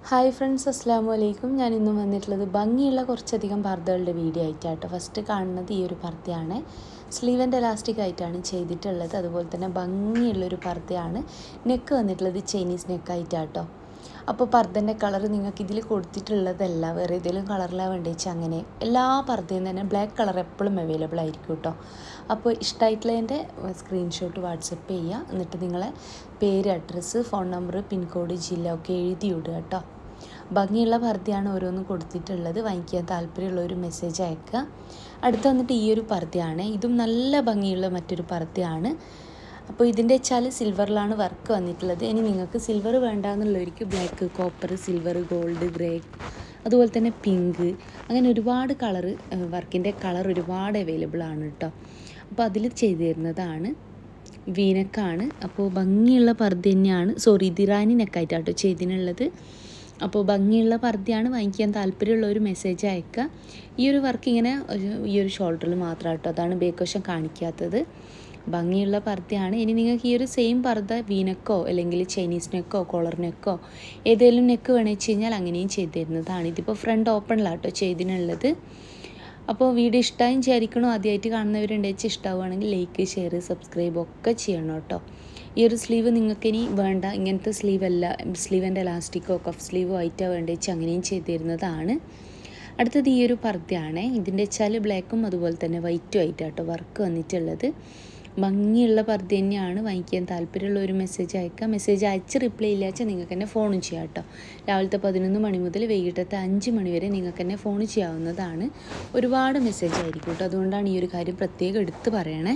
hi friends അസ്സാം വലൈക്കും ഞാൻ ഇന്ന് വന്നിട്ടുള്ളത് ഭംഗിയുള്ള കുറച്ചധികം പർദ്ദകളുടെ വീഡിയോ ആയിട്ടാട്ടോ ഫസ്റ്റ് കാണുന്നത് ഈ ഒരു പർദ്ദയാണ് സ്ലീവ് ആൻഡ് എലാസ്റ്റിക് ആയിട്ടാണ് ചെയ്തിട്ടുള്ളത് അതുപോലെ തന്നെ ഭംഗിയുള്ളൊരു പർദ്ദയാണ് നെക്ക് വന്നിട്ടുള്ളത് ചൈനീസ് നെക്കായിട്ടാട്ടോ അപ്പോൾ പർദ്ദൻ്റെ കളർ നിങ്ങൾക്ക് ഇതിൽ കൊടുത്തിട്ടുള്ളതല്ല വേറെ ഏതെങ്കിലും കളറിലാണ് വേണ്ടി വെച്ചാൽ അങ്ങനെ എല്ലാ പർദ്ദയും തന്നെ ബ്ലാക്ക് കളർ എപ്പോഴും അവൈലബിൾ ആയിരിക്കും കേട്ടോ അപ്പോൾ ഇഷ്ടമായിട്ടുള്ളതിൻ്റെ സ്ക്രീൻഷോട്ട് വാട്സപ്പ് ചെയ്യുക എന്നിട്ട് നിങ്ങളെ പേര് അഡ്രസ്സ് ഫോൺ നമ്പർ പിൻകോഡ് ജില്ല ഒക്കെ എഴുതി വിടുക കേട്ടോ ഭംഗിയുള്ള പർദ്ദയാണ് ഓരോന്നും കൊടുത്തിട്ടുള്ളത് വാങ്ങിക്കാൻ താല്പര്യമുള്ള ഒരു മെസ്സേജ് അയക്കുക അടുത്ത് വന്നിട്ട് ഈ ഒരു പർദ്ദയാണ് ഇതും നല്ല ഭംഗിയുള്ള മറ്റൊരു പർദ്ദയാണ് അപ്പോൾ ഇതിൻ്റെ വെച്ചാൽ സിൽവറിലാണ് വർക്ക് വന്നിട്ടുള്ളത് ഇനി നിങ്ങൾക്ക് സിൽവർ വേണ്ട എന്നുള്ളവർക്ക് black copper silver gold grey അതുപോലെ തന്നെ പിങ്ക് അങ്ങനെ ഒരുപാട് കളറ് വർക്കിൻ്റെ കളർ ഒരുപാട് അവൈലബിൾ ആണ് കേട്ടോ അപ്പോൾ അതിൽ ചെയ്തു തരുന്നതാണ് വീനക്കാണ് അപ്പോൾ ഭംഗിയുള്ള പർദ്ദ തന്നെയാണ് സോറി ഇത് ഇറാനി നെക്കായിട്ടാട്ടോ ചെയ്തിനുള്ളത് അപ്പോൾ ഭംഗിയുള്ള പർദ്ദയാണ് വാങ്ങിക്കാൻ താല്പര്യമുള്ള ഒരു മെസ്സേജ് അയക്കുക ഈ ഒരു വർക്ക് ഇങ്ങനെ ഈ ഒരു ഷോൾഡറിൽ മാത്രം കേട്ടോ അതാണ് ബേക്കോശം കാണിക്കാത്തത് ഭംഗിയുള്ള പർദ്ദയാണ് ഇനി നിങ്ങൾക്ക് ഈ ഒരു സെയിം പർദ്ദ വീനക്കോ അല്ലെങ്കിൽ ചൈനീസ് നെക്കോ കോളർ നെക്കോ ഏതെങ്കിലും നെക്ക് വേണമെന്ന് വെച്ച് കഴിഞ്ഞാൽ അങ്ങനെയും ചെയ്തു തരുന്നതാണ് ഇതിപ്പോൾ ഫ്രണ്ട് ഓപ്പണിലാട്ടോ ചെയ്തിനുള്ളത് അപ്പോൾ വീഡിയോ ഇഷ്ടമായും വിചാരിക്കണോ ആദ്യമായിട്ട് കാണുന്നവരുണ്ടെന്ന് വെച്ചാൽ ഇഷ്ടമാവുകയാണെങ്കിൽ ലൈക്ക് ഷെയർ സബ്സ്ക്രൈബ് ഒക്കെ ചെയ്യണം കേട്ടോ ഈ ഒരു സ്ലീവ് നിങ്ങൾക്ക് ഇനി വേണ്ട ഇങ്ങനത്തെ സ്ലീവ് അല്ല സ്ലീവിൻ്റെ എലാസ്റ്റിക്കോ കഫ് സ്ലീവോ ആയിട്ടോ വേണ്ട വെച്ച് അങ്ങനെയും ചെയ്തു തരുന്നതാണ് അടുത്തത് ഈ ഒരു പർദ്ദയാണ് ഇതിൻ്റെ വെച്ചാൽ ബ്ലാക്കും അതുപോലെ തന്നെ വൈറ്റും ആയിട്ടാട്ടോ വർക്ക് വന്നിട്ടുള്ളത് ഭംഗിയുള്ള പർദ്ദ തന്നെയാണ് വാങ്ങിക്കാൻ താല്പര്യമുള്ള ഒരു മെസ്സേജ് അയക്കുക മെസ്സേജ് അയച്ച് റിപ്ലൈ ഇല്ലാച്ചാൽ നിങ്ങൾക്ക് തന്നെ ഫോണും ചെയ്യാം കേട്ടോ രാവിലത്തെ പതിനൊന്ന് മണി മുതൽ വൈകിട്ടത്തെ അഞ്ച് മണി വരെ നിങ്ങൾക്ക് തന്നെ ഫോൺ ചെയ്യാവുന്നതാണ് ഒരുപാട് മെസ്സേജ് ആയിരിക്കും കേട്ടോ അതുകൊണ്ടാണ് ഈ ഒരു കാര്യം പ്രത്യേകം എടുത്ത് പറയണേ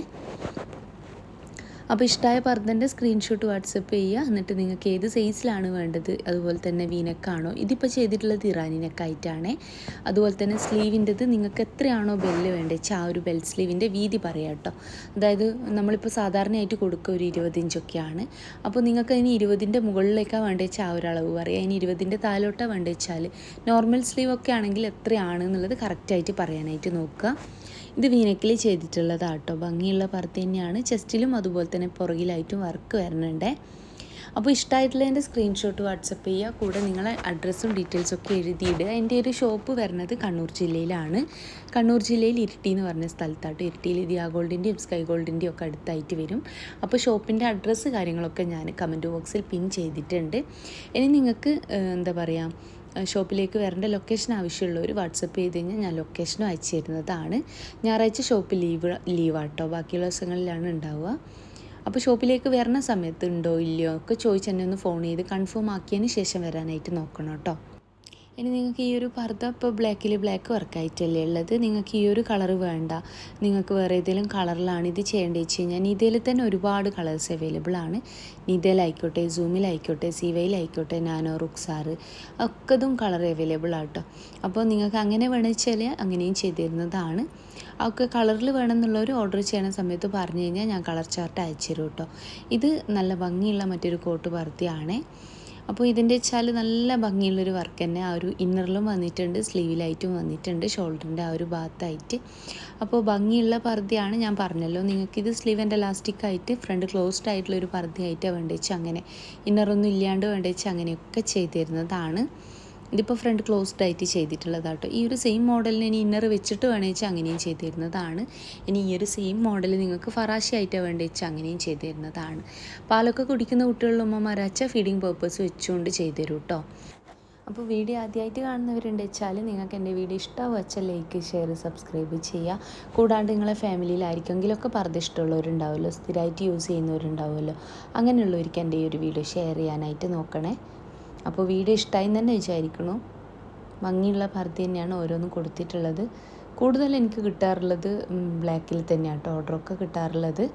അപ്പോൾ ഇഷ്ടമായ പർദ്ദൻ്റെ സ്ക്രീൻഷോട്ട് വാട്സപ്പ് ചെയ്യുക എന്നിട്ട് നിങ്ങൾക്ക് ഏത് സൈസിലാണ് വേണ്ടത് അതുപോലെ തന്നെ വീനക്കാണോ ഇതിപ്പോൾ ചെയ്തിട്ടുള്ളത് ഇറാനി നെക്കായിട്ടാണ് അതുപോലെ തന്നെ സ്ലീവിൻ്റെത് നിങ്ങൾക്ക് എത്രയാണോ ബെല്ല് വേണ്ടത് വെച്ചാൽ ആ ഒരു ബെൽ സ്ലീവിൻ്റെ വീതി പറയാം കേട്ടോ അതായത് നമ്മളിപ്പോൾ സാധാരണയായിട്ട് കൊടുക്കുക ഒരു ഇരുപത് ഇഞ്ചൊക്കെയാണ് അപ്പോൾ നിങ്ങൾക്ക് അതിന് ഇരുപതിൻ്റെ മുകളിലേക്കാണ് വേണ്ടത് വെച്ചാൽ ആ ഒരു അളവ് പറയാം അതിന് ഇരുപതിൻ്റെ താലോട്ടാണ് വേണ്ടത് വെച്ചാൽ നോർമൽ സ്ലീവ് ഒക്കെ ആണെങ്കിൽ എത്രയാണ് എന്നുള്ളത് കറക്റ്റായിട്ട് പറയാനായിട്ട് നോക്കുക ഇത് വീനക്കിൽ ചെയ്തിട്ടുള്ളതാട്ടോ ഭംഗിയുള്ള പർദ്ദ തന്നെയാണ് ചെസ്റ്റിലും അതുപോലെ തന്നെ പുറകിലായിട്ടും വർക്ക് വരുന്നുണ്ട് അപ്പോൾ ഇഷ്ടമായിട്ടുള്ളതിൻ്റെ സ്ക്രീൻഷോട്ട് വാട്സപ്പ് ചെയ്യുക കൂടെ നിങ്ങളെ അഡ്രസ്സും ഡീറ്റെയിൽസും ഒക്കെ എഴുതിയിടുക എൻ്റെ ഒരു ഷോപ്പ് വരുന്നത് കണ്ണൂർ ജില്ലയിലാണ് കണ്ണൂർ ജില്ലയിൽ ഇരിട്ടി എന്ന് പറഞ്ഞ സ്ഥലത്താട്ടോ ഇരിട്ടിയിൽ ദിയാ ഗോൾഡിൻ്റെയും സ്കൈ ഗോൾഡിൻ്റെയും ഒക്കെ അടുത്തായിട്ട് വരും അപ്പോൾ ഷോപ്പിൻ്റെ അഡ്രസ്സ് കാര്യങ്ങളൊക്കെ ഞാൻ കമൻറ്റ് ബോക്സിൽ പിൻ ചെയ്തിട്ടുണ്ട് ഇനി നിങ്ങൾക്ക് എന്താ പറയുക ഷോപ്പിലേക്ക് വരേണ്ട ലൊക്കേഷൻ ആവശ്യമുള്ളവർ വാട്സപ്പ് ചെയ്ത് കഴിഞ്ഞാൽ ഞാൻ ലൊക്കേഷനും അയച്ചു തരുന്നതാണ് ഞായറാഴ്ച ഷോപ്പ് ലീവ് ലീവാട്ടോ ബാക്കിയുള്ള ദിവസങ്ങളിലാണ് ഉണ്ടാവുക അപ്പോൾ ഷോപ്പിലേക്ക് വരുന്ന സമയത്ത് ഉണ്ടോ ഇല്ലയോ ഒക്കെ ചോദിച്ച് എന്നെ ഒന്ന് ഫോൺ ചെയ്ത് കൺഫേം ആക്കിയതിന് ശേഷം വരാനായിട്ട് നോക്കണം കേട്ടോ ഇനി നിങ്ങൾക്ക് ഈ ഒരു പർദ്ദ ഇപ്പോൾ ബ്ലാക്കിൽ ബ്ലാക്ക് വർക്കായിട്ടല്ലേ ഉള്ളത് നിങ്ങൾക്ക് ഈ ഒരു കളർ വേണ്ട നിങ്ങൾക്ക് വേറെ ഏതെങ്കിലും കളറിലാണ് ഇത് ചെയ്യേണ്ടത് വെച്ച് കഴിഞ്ഞാൽ നിതയിൽ തന്നെ ഒരുപാട് കളേഴ്സ് അവൈലബിൾ ആണ് നിതയിലായിക്കോട്ടെ സൂമിലായിക്കോട്ടെ സിവയിലായിക്കോട്ടെ നാനോ റുക്സാറ് ഒക്കെ ഇതും കളർ അവൈലബിൾ ആട്ടോ അപ്പോൾ നിങ്ങൾക്ക് അങ്ങനെ വേണമെന്ന് വെച്ചാൽ അങ്ങനെയും ചെയ്തു തരുന്നതാണ് ഒക്കെ കളറിൽ വേണമെന്നുള്ളവർ ഓർഡർ ചെയ്യണ സമയത്ത് പറഞ്ഞു കഴിഞ്ഞാൽ ഞാൻ കളർ ചാർട്ട് അയച്ചു തരും കേട്ടോ ഇത് നല്ല ഭംഗിയുള്ള മറ്റൊരു കോട്ട് പർദ്ദയാണേ അപ്പോൾ ഇതിൻ്റെ വെച്ചാൽ നല്ല ഭംഗിയുള്ളൊരു വർക്ക് തന്നെ ആ ഒരു ഇന്നറിലും വന്നിട്ടുണ്ട് സ്ലീവിലായിട്ടും വന്നിട്ടുണ്ട് ഷോൾഡറിൻ്റെ ആ ഒരു ഭാഗത്തായിട്ട് അപ്പോൾ ഭംഗിയുള്ള പർദ്ദയാണ് ഞാൻ പറഞ്ഞല്ലോ നിങ്ങൾക്കിത് സ്ലീവ് ആൻഡ് എലാസ്റ്റിക് ആയിട്ട് ഫ്രണ്ട് ക്ലോസ്ഡ് ആയിട്ടുള്ള ഒരു പർദ്ദയായിട്ടാണ് വേണ്ടി വെച്ചാൽ അങ്ങനെ ഇന്നറൊന്നും ഇല്ലാണ്ട് വേണ്ടി വെച്ചാൽ അങ്ങനെയൊക്കെ ചെയ്തു തരുന്നതാണ് ഇതിപ്പോൾ ഫ്രണ്ട് ക്ലോസ്ഡ് ആയിട്ട് ചെയ്തിട്ടുള്ളതാട്ടോ ഈ ഒരു സെയിം മോഡലിന് ഇനി ഇന്നർ വെച്ചിട്ട് വേണമെന്ന് വെച്ചാൽ അങ്ങനെയും ചെയ്തു തരുന്നതാണ് ഇനി ഈ ഒരു സെയിം മോഡൽ നിങ്ങൾക്ക് ഫറാശി ആയിട്ടാണ് വേണ്ടി വെച്ചാൽ അങ്ങനെയും ചെയ്തു തരുന്നതാണ് പാലൊക്കെ കുടിക്കുന്ന കുട്ടികളുടെ ഉമ്മമാരാച്ച ഫീഡിങ് പേർപ്പസ് വെച്ചുകൊണ്ട് ചെയ്തു തരും കേട്ടോ അപ്പോൾ വീഡിയോ ആദ്യമായിട്ട് കാണുന്നവരുണ്ട് വെച്ചാൽ നിങ്ങൾക്ക് എൻ്റെ വീഡിയോ ഇഷ്ടമാവും വെച്ചാൽ ലൈക്ക് ഷെയർ സബ്സ്ക്രൈബ് ചെയ്യുക കൂടാണ്ട് നിങ്ങളെ ഫാമിലിയിലായിരിക്കെങ്കിലൊക്കെ പറഞ്ഞ ഇഷ്ടമുള്ളവരുണ്ടാവുമല്ലോ സ്ഥിരമായിട്ട് യൂസ് ചെയ്യുന്നവരുണ്ടാവുമല്ലോ അങ്ങനെയുള്ളവർക്ക് എൻ്റെ ഈ ഒരു വീഡിയോ ഷെയർ ചെയ്യാനായിട്ട് നോക്കണേ അപ്പോൾ വീഡിയോ ഇഷ്ടമായി തന്നെ വിചാരിക്കണു ഭംഗിയുള്ള പർദ്ദ തന്നെയാണ് ഓരോന്നും കൊടുത്തിട്ടുള്ളത് കൂടുതൽ എനിക്ക് കിട്ടാറുള്ളത് ബ്ലാക്കിൽ തന്നെയാണ് കേട്ടോ ഓർഡറൊക്കെ കിട്ടാറുള്ളത്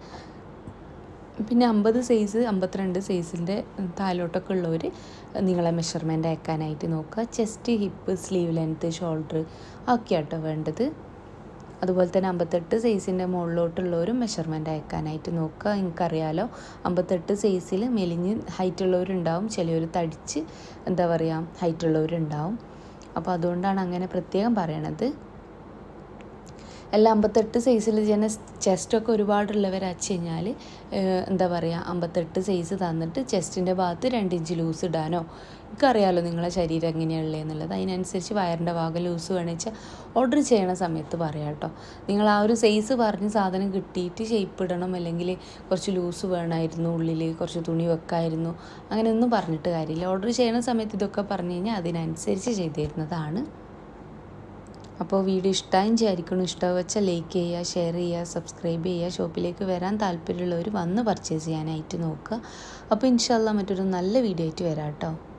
പിന്നെ അമ്പത് സൈസ് അമ്പത്തിരണ്ട് സൈസിൻ്റെ താലോട്ടൊക്കെ ഉള്ളവർ നിങ്ങളെ മെഷർമെൻ്റ് അയക്കാനായിട്ട് നോക്കുക chest hip sleeve length shoulder ഒക്കെയാട്ടോ വേണ്ടത് അതുപോലെ തന്നെ അമ്പത്തെട്ട് സൈസിൻ്റെ മുകളിലോട്ടുള്ളവരും മെഷർമെൻറ്റ് അയക്കാനായിട്ട് നോക്കുക നിങ്ങൾക്കറിയാലോ അമ്പത്തെട്ട് സൈസിൽ മെലിഞ്ഞ് ഹൈറ്റ് ഉള്ളവരുണ്ടാവും ചിലവർ തടിച്ച് എന്താ പറയുക ഹൈറ്റ് ഉള്ളവരുണ്ടാവും അപ്പോൾ അതുകൊണ്ടാണ് അങ്ങനെ പ്രത്യേകം പറയണത് എല്ലാം അമ്പത്തെട്ട് സൈസിൽ തന്നെ ചെസ്റ്റൊക്കെ ഒരുപാടുള്ളവർ അച്ചു കഴിഞ്ഞാൽ എന്താ പറയുക അമ്പത്തെട്ട് സൈസ് തന്നിട്ട് ചെസ്റ്റിൻ്റെ ഭാഗത്ത് രണ്ട് ഇഞ്ച് ലൂസ് ഇടാനോ എനിക്കറിയാമല്ലോ നിങ്ങളെ ശരീരം എങ്ങനെയുള്ളത് എന്നുള്ളത് അതിനനുസരിച്ച് വയറിൻ്റെ ഭാഗം ലൂസ് വേണമെന്ന് വെച്ചാൽ ഓർഡർ ചെയ്യണ സമയത്ത് പറയാം കേട്ടോ നിങ്ങൾ ആ ഒരു സൈസ് പറഞ്ഞ് സാധനം കിട്ടിയിട്ട് ഷേപ്പ് ഇടണം അല്ലെങ്കിൽ കുറച്ച് ലൂസ് വേണമായിരുന്നു ഉള്ളിൽ കുറച്ച് തുണി വെക്കായിരുന്നു അങ്ങനെയൊന്നും പറഞ്ഞിട്ട് കാര്യമില്ല ഓർഡർ ചെയ്യണ സമയത്ത് ഇതൊക്കെ പറഞ്ഞു കഴിഞ്ഞാൽ അതിനനുസരിച്ച് ചെയ്തു തരുന്നതാണ് അപ്പോൾ വീഡിയോ ഇഷ്ടമായും വിചാരിക്കണം ഇഷ്ടം വെച്ചാൽ ലൈക്ക് ചെയ്യുക ഷെയർ ചെയ്യുക സബ്സ്ക്രൈബ് ചെയ്യുക ഷോപ്പിലേക്ക് വരാൻ താല്പര്യമുള്ളവർ വന്ന് പർച്ചേസ് ചെയ്യാനായിട്ട് നോക്കുക അപ്പോൾ ഇൻഷാല്ല മറ്റൊരു നല്ല വീഡിയോ ആയിട്ട് വരാം കേട്ടോ